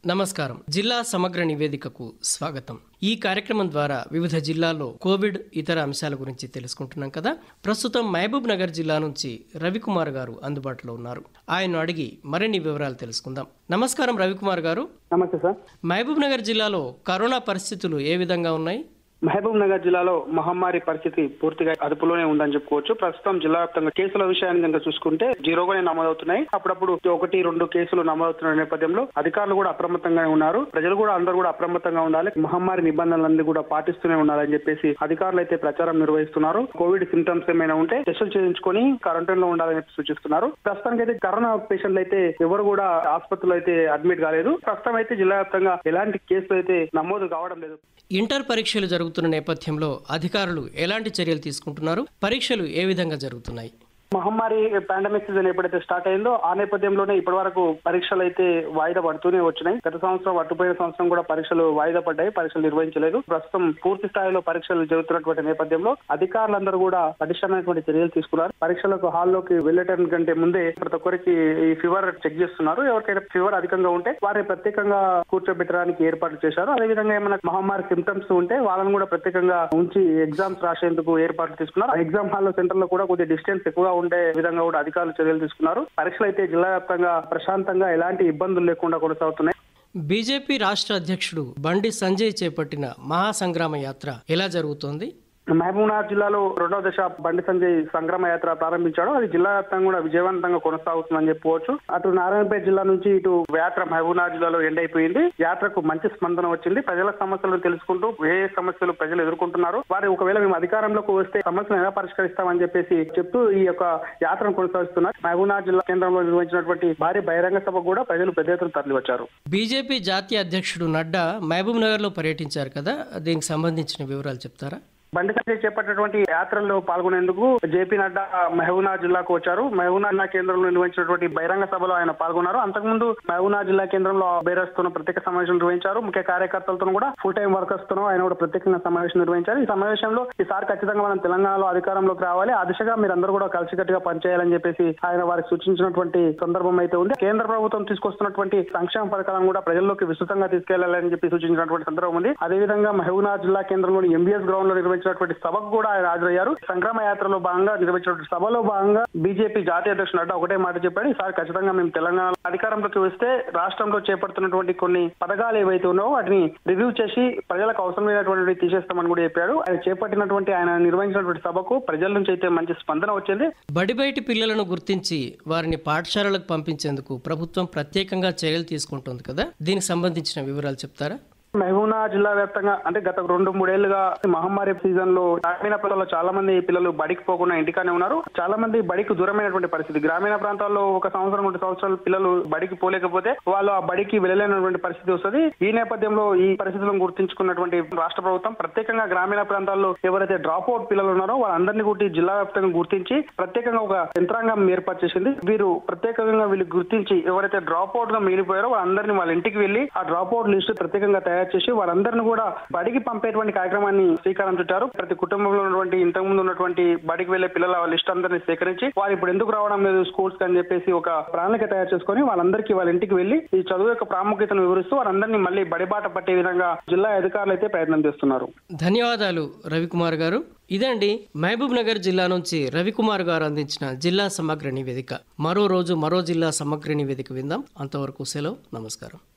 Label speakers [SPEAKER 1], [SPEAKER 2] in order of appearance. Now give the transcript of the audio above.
[SPEAKER 1] నమస్కారం జిల్లా సమగ్ర నివేదికకు స్వాగతం ఈ కార్యక్రమం ద్వారా వివిధ జిల్లాల్లో కోవిడ్ ఇతర అంశాల గురించి తెలుసుకుంటున్నాం కదా ప్రస్తుతం మహబూబ్ నగర్ జిల్లా నుంచి రవికుమార్ గారు అందుబాటులో ఉన్నారు ఆయన అడిగి మరిన్ని వివరాలు తెలుసుకుందాం నమస్కారం రవికుమార్ గారు
[SPEAKER 2] నమస్తే సార్
[SPEAKER 1] మహబూబ్ నగర్ జిల్లాలో కరోనా పరిస్థితులు ఏ విధంగా ఉన్నాయి
[SPEAKER 2] మహబూబ్ నగర్ జిల్లాలో మహమ్మారి పరిస్థితి పూర్తిగా అదుపులోనే ఉందని చెప్పుకోవచ్చు ప్రస్తుతం జిల్లా వ్యాప్తంగా కేసుల విషయాన్ని కనుక చూసుకుంటే జీరోగానే నమోదవుతున్నాయి అప్పుడప్పుడు ఒకటి రెండు కేసులు నమోదవుతున్న నేపథ్యంలో అధికారులు కూడా అప్రమత్తంగానే ఉన్నారు ప్రజలు కూడా అందరూ కూడా అప్రమత్తంగా ఉండాలి మహమ్మారి నిబంధనలన్నీ కూడా పాటిస్తూనే ఉండాలని చెప్పేసి అధికారులు అయితే ప్రచారం నిర్వహిస్తున్నారు కోవిడ్ సిమ్టమ్స్ ఏమైనా ఉంటే టెస్టులు చేయించుకొని క్వారంటైన్ లో ఉండాలని చెప్పి సూచిస్తున్నారు ప్రస్తుతానికి అయితే కరోనా పేషెంట్లు అయితే ఎవరు కూడా ఆసుపత్రిలో అయితే అడ్మిట్ కాలేదు ప్రస్తుతం అయితే జిల్లా వ్యాప్తంగా ఎలాంటి కేసులు అయితే నమోదు కావడం లేదు
[SPEAKER 1] ఇంటర్ పరీక్షలు జరుగుతున్న నేపథ్యంలో అధికారులు ఎలాంటి చర్యలు తీసుకుంటున్నారు పరీక్షలు ఏ విధంగా జరుగుతున్నాయి
[SPEAKER 2] మహమ్మారి పాండమిక్ సీజన్ ఎప్పుడైతే స్టార్ట్ అయిందో ఆ నేపథ్యంలోనే ఇప్పటి వరకు పరీక్షలు అయితే వాయిదా పడుతూనే వచ్చినాయి గత సంవత్సరం అట్టుపోయిన సంవత్సరం కూడా పరీక్షలు వాయిదా పడ్డాయి పరీక్షలు నిర్వహించలేదు ప్రస్తుతం పూర్తి స్థాయిలో పరీక్షలు జరుగుతున్నటువంటి నేపథ్యంలో అధికారులందరూ కూడా పటిష్టమైనటువంటి చర్యలు తీసుకున్నారు పరీక్షలకు హాల్లోకి వెళ్ళటం కంటే ముందే ప్రతి ఒక్కరికి ఈ ఫీవర్ చెక్ చేస్తున్నారు ఎవరికైనా ఫీవర్ అధికంగా ఉంటే వారిని ప్రత్యేకంగా కూర్చోబెట్టడానికి ఏర్పాట్లు చేశారు అదేవిధంగా ఏమైనా మహమ్మారి సిమ్టమ్స్ ఉంటే వాళ్ళని కూడా ప్రత్యేకంగా ఉంచి ఎగ్జామ్స్ రాసేందుకు ఏర్పాట్లు తీసుకున్నారు ఎగ్జామ్ హాల్ సెంటర్ లో కూడా కొద్దిగా డిస్టెన్స్ ఎక్కువగా ఉండే విధంగా కూడా అధికారులు చర్యలు తీసుకున్నారు పరీక్షలు అయితే జిల్లా వ్యాప్తంగా ప్రశాంతంగా ఎలాంటి ఇబ్బందులు లేకుండా కొనసాగుతున్నాయి
[SPEAKER 1] బీజేపీ రాష్ట్ర అధ్యక్షుడు బండి సంజయ్ చేపట్టిన మహాసంగ్రామ యాత్ర ఎలా జరుగుతోంది
[SPEAKER 2] మహబూబ్నగర్ జిల్లాలో రెండవ దశ బండి సంజయ్ సంగ్రామ యాత్ర ప్రారంభించాడు అది జిల్లా వ్యాప్తంగా కూడా విజయవంతంగా కొనసాగుతుందని చెప్పుకోవచ్చు అటు నారాయణపేట జిల్లా నుంచి ఇటు యాత్ర మహబూబ్నగర్ జిల్లాలో ఎండ్ అయిపోయింది యాత్రకు మంచి స్పందన వచ్చింది ప్రజల సమస్యలను తెలుసుకుంటూ ఏ ఏ సమస్యలు ప్రజలు ఎదుర్కొంటున్నారు వారి ఒకవేళ మేము అధికారంలోకి వస్తే సమస్యలను ఎలా పరిష్కరిస్తామని చెప్పేసి చెప్తూ ఈ యొక్క యాత్రను కొనసాగిస్తున్నారు మహబూబ్నగర్ జిల్లా కేంద్రంలో నిర్వహించినటువంటి భారీ బహిరంగ సభ కూడా ప్రజలు పెద్ద ఎత్తున తరలి వచ్చారు
[SPEAKER 1] బీజేపీ జాతీయ అధ్యక్షుడు నడ్డా మహబూబ్ నగర్లో పర్యటించారు కదా దీనికి సంబంధించిన వివరాలు చెప్తారా
[SPEAKER 2] బండి సంజయ్ చేపట్టినటువంటి యాత్రల్లో పాల్గొనేందుకు జేపీ నడ్డా మహబూబ్నగర్ జిల్లాకు వచ్చారు మహబూబ్నగర్ జిల్లా కేంద్రంలో నిర్వహించినటువంటి బహిరంగ సభలో ఆయన పాల్గొన్నారు అంతకుముందు మహబూబ్నగర్ జిల్లా కేంద్రంలో బేరస్ తో ప్రత్యేక సమావేశం నిర్వహించారు ముఖ్య కార్యకర్తలతో కూడా ఫుల్ టైం వర్కర్స్ తో ఆయన కూడా ప్రత్యేకంగా సమావేశం నిర్వహించారు ఈ సమావేశంలో ఈసారి ఖచ్చితంగా మనం తెలంగాణలో అధికారంలోకి రావాలి ఆ దిశగా మీరందరూ కూడా కలిసికట్టుగా పనిచేయాలని చెప్పేసి ఆయన వారికి సూచించినటువంటి సందర్భం అయితే ఉంది కేంద్ర ప్రభుత్వం తీసుకొస్తున్నటువంటి సంక్షేమ పథకాలను కూడా ప్రజల్లోకి విస్తృతంగా తీసుకెళ్లాలని చెప్పి సూచించినటువంటి సందర్భం ఉంది అదేవిధంగా మహబూబ్నగర్ జిల్లా కేంద్రంలోని ఎంబీఎస్ గ్రౌండ్ లో నిర్వహించినటువంటి సభకు కూడా ఆయన హాజరయ్యారు సంగ్రామ యాత్రలో భాగంగా నిర్వహించినటువంటి సభలో భాగంగా బీజేపీ జాతీయ అధ్యక్షుడు నడ్డా ఒకటే మాట చెప్పాడు ఈసారి ఖచ్చితంగా మేము తెలంగాణ అధికారంలోకి వస్తే రాష్ట్రంలో చేపడుతున్నటువంటి కొన్ని పథకాలు ఏవైతే ఉన్నాయో వాటిని రివ్యూ చేసి ప్రజలకు అవసరమైనటువంటి తీసేస్తామని కూడా చెప్పాడు ఆయన చేపట్టినటువంటి ఆయన నిర్వహించినటువంటి సభకు ప్రజల నుంచి అయితే మంచి స్పందన వచ్చింది
[SPEAKER 1] బడి బయటి పిల్లలను గుర్తించి వారిని పాఠశాలలకు పంపించేందుకు ప్రభుత్వం ప్రత్యేకంగా చర్యలు తీసుకుంటుంది కదా దీనికి సంబంధించిన వివరాలు చెప్తారా
[SPEAKER 2] మహబూబ్నగర్ జిల్లా వ్యాప్తంగా అంటే గత రెండు మూడేళ్లుగా మహమ్మారి సీజన్ లో గ్రామీణ ప్రాంతాల్లో చాలా మంది పిల్లలు బడికి పోకుండా ఇంటికానే ఉన్నారు చాలా మంది బడికి దూరమైనటువంటి పరిస్థితి గ్రామీణ ప్రాంతాల్లో ఒక సంవత్సరం రెండు సంవత్సరాలు పిల్లలు బడికి పోలేకపోతే వాళ్ళు ఆ బడికి వెళ్ళలేనటువంటి పరిస్థితి వస్తుంది ఈ నేపథ్యంలో ఈ పరిస్థితులను గుర్తించుకున్నటువంటి రాష్ట్ర ప్రభుత్వం ప్రత్యేకంగా గ్రామీణ ప్రాంతాల్లో ఎవరైతే డ్రాప్ అవుట్ పిల్లలు ఉన్నారో వాళ్ళందరినీ గుర్తి జిల్లా వ్యాప్తంగా గుర్తించి ప్రత్యేకంగా ఒక యంత్రాంగం ఏర్పాటు చేసింది వీరు ప్రత్యేకంగా వీళ్ళు గుర్తించి ఎవరైతే డ్రాప్ అవుట్ గా మిగిలిపోయారో వాళ్ళందరినీ వాళ్ళ ఇంటికి వెళ్లి ఆ డ్రాప్ అవుట్ లిస్ట్ ప్రత్యేకంగా తయారు చేసి వారందరిని కూడా బడికి పంపేటువంటి కార్యక్రమాన్ని శ్రీకారం చుట్టారు ప్రతి కుటుంబంలో ఉన్నటువంటి ఇంతకు ముందు ఉన్నటువంటి బడికి వెళ్లే పిల్లల లిస్ట్ అందరినీ సేకరించి వారు ఇప్పుడు ఎందుకు రావడం లేదు స్కూల్స్ అని చెప్పేసి ఒక ప్రణాళిక తయారు చేసుకొని వాళ్ళందరికీ వాళ్ళ ఇంటికి వెళ్లి ఈ చదువు యొక్క ప్రాముఖ్యతను వివరిస్తూ వారందరినీ మళ్ళీ బడిబాట పట్టే విధంగా జిల్లా అధికారులు అయితే ప్రయత్నం చేస్తున్నారు
[SPEAKER 1] ధన్యవాదాలు రవికుమార్ గారు ఇదండి మహబూబ్ నగర్ జిల్లా నుంచి రవికుమార్ గారు అందించిన జిల్లా సమగ్ర నివేదిక మరో రోజు మరో జిల్లా సమగ్ర నివేదిక విందాం అంతవరకు సెలవు నమస్కారం